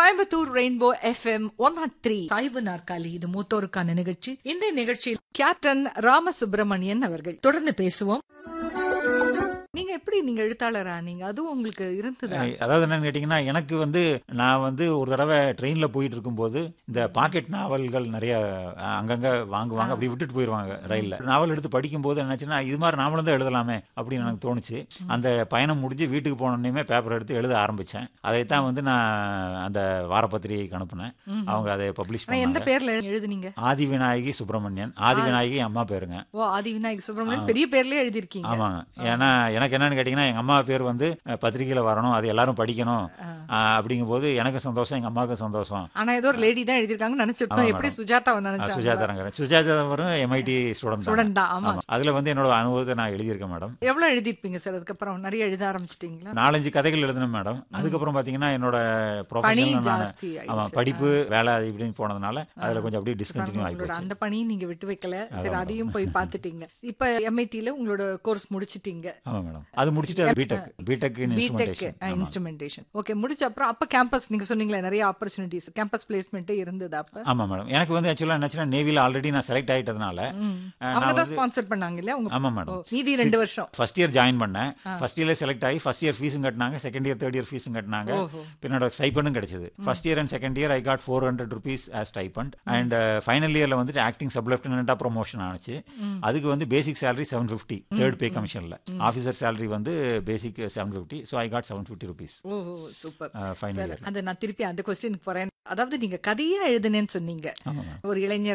Coimbatore rainbow FM one nought three சாய்வு நாற்காலி இது மூத்தோருக்கான நிகழ்ச்சி இந்த நிகழ்ச்சியில் கேப்டன் ராமசுப்பிரமணியன் அவர்கள் தொடர்ந்து பேசுவோம் நீங்க எப்படி நீங்க எழுத்தாளரா நீங்க அதுவும் உங்களுக்கு இருந்ததா அஹ் அதாவது என்னன்னு கேட்டிங்கன்னா எனக்கு வந்து நான் வந்து ஒரு தடவை ட்ரெயினில் போயிட்டு இருக்கும்போது இந்த பாக்கெட் நாவல்கள் நிறைய அஹ், அங்கங்க வாங்குவாங்க அப்படி விட்டுட்டு போயிடுவாங்க ரயிலில் நாவல் எடுத்து படிக்கும்போது என்னாச்சுன்னா இது மாதிரி நாமளும் தான் எழுதலாமே அப்படின்னு எனக்கு தோணுச்சு அந்த பயணம் முடிஞ்சு வீட்டுக்கு போனோடனே பேப்பர் எடுத்து எழுத ஆரம்பித்தேன் அதைத்தான் வந்து நான் அந்த வாரப்பத்திரிகைக்கு அனுப்புனேன் அவங்க அதை பப்ளிஷ் ஆனா, எந்த பண்ணாங்க பேர்ல எழுதுனீங்க ஆதிவிநாயகி சுப்பிரமணியன் ஆதிவிநாயகி அம்மா பேருங்க ஓ ஆதி விநாயக் சுப்பிரமணியன் பெரிய பேர்லயே எழுதிருக்கீங்க ஆமாங்க ஏன்னா எனக்கு என்னன்னு கேட்டிங்கன்னா எங்கள் அம்மா பேர் வந்து அஹ், பத்திரிக்கையில வரணும் அது எல்லாரும் படிக்கணும் அஹ், அப்படிங்கும்போது எனக்கும் சந்தோஷம் எங்கள் அம்மாவுக்கும் சந்தோஷம் ஆனா ஏதோ ஒரு லேடி தான் எழுதிருக்காங்க நினைச்சிருப்போம் ஆமா, எப்படி மேடம். சுஜாதாவை அஹ், நினைச்சாங்க சுஜாதா ரங்கரன் சுஜாதா வரும் எம்ஐடி ஸ்டூடெண்ட் ஸ்டூடெண்ட் தான் ஆமா ஆமாம் அதில் வந்து என்னோட அனுபவத்தை நான் எழுதியிருக்கேன் மேடம் எவ்வளவு எழுதிருப்பீங்க சார் அதுக்கப்புறம் நிறைய எழுத ஆரம்பிச்சிட்டீங்களா நாலஞ்சு கதைகள் எழுதினேன் மேடம் அதுக்கப்புறம் பார்த்தீங்கன்னா என்னோட பணி ப்ரொஃபஷனல் நான் ஜாஸ்தி ஆமாம் ஆயிடுச்சு. படிப்பு வேலை அது இப்படின்னு போனதுனால அதில் கொஞ்சம் அப்படியே டிஸ்கண்டினியூ ஆகி உங்களோட போச்சு அந்த பணியும் நீங்க விட்டு வைக்கல சரி அதையும் போய் பார்த்துட்டீங்க இப்ப எம்ஐடில உங்களோட கோர்ஸ் முடிச்சிட்டீங்க ஆமாம் மேடம் அது முடிச்சுட்டு BTech BTech in BTech instrumentation instrumentation okay முடிச்ச அப்புறம் அப்ப கேம்பஸ் நீங்க சொன்னீங்களே நிறைய ஆப்பர்ச்சுனிட்டிஸ் கேம்பஸ் பிளேஸ்மெண்ட்டே இருந்தது அப்ப ஆமாம் மேடம் எனக்கு வந்து ஆக்சுவலாக என்னாச்சுன்னா நேவியில் ஆல்ரெடி நான் செலக்ட் ஆகிட்டதுனால ம். அஹ், அவங்க நான் தான் வந்து ஸ்பான்சர் பண்ணாங்க இல்லையா உங்க ஆமாம் ஓ, மேடம் மீதி ரெண்டு வருஷம் ஃபர்ஸ்ட் இயர் ஜாயின் பண்ணேன் ஃபர்ஸ்ட் இயர்ல செலக்ட் ஆகி ஃபர்ஸ்ட் இயர் ஃபீஸும் கட்டினாங்க செகண்ட் இயர் தேர்ட் இயர் ஃபீஸும் கட்டினாங்க ஓஹோ. பின்னோட ஸ்டைப்பண்டும் கிடைச்சது first year and second year I got four hundred rupees as stipend and final இயர்ல வந்துட்டு ஆக்டிங் சப் லெஃப்டினண்டா ப்ரொமோஷன் ஆச்சு அதுக்கு வந்து basic salary seven fifty third pay கமிஷன்ல ஆஃபீஸர் சேலரி வந்து basic seven fifty so I got seven fifty rupees oh super final sir year அந்த நான் திருப்பி அந்த கொஸ்டினுக்கு போறேன் அதாவது நீங்க கதையா எழுதுனேன்னு சொன்னீங்க ஆமாம் ஒரு இளைஞர்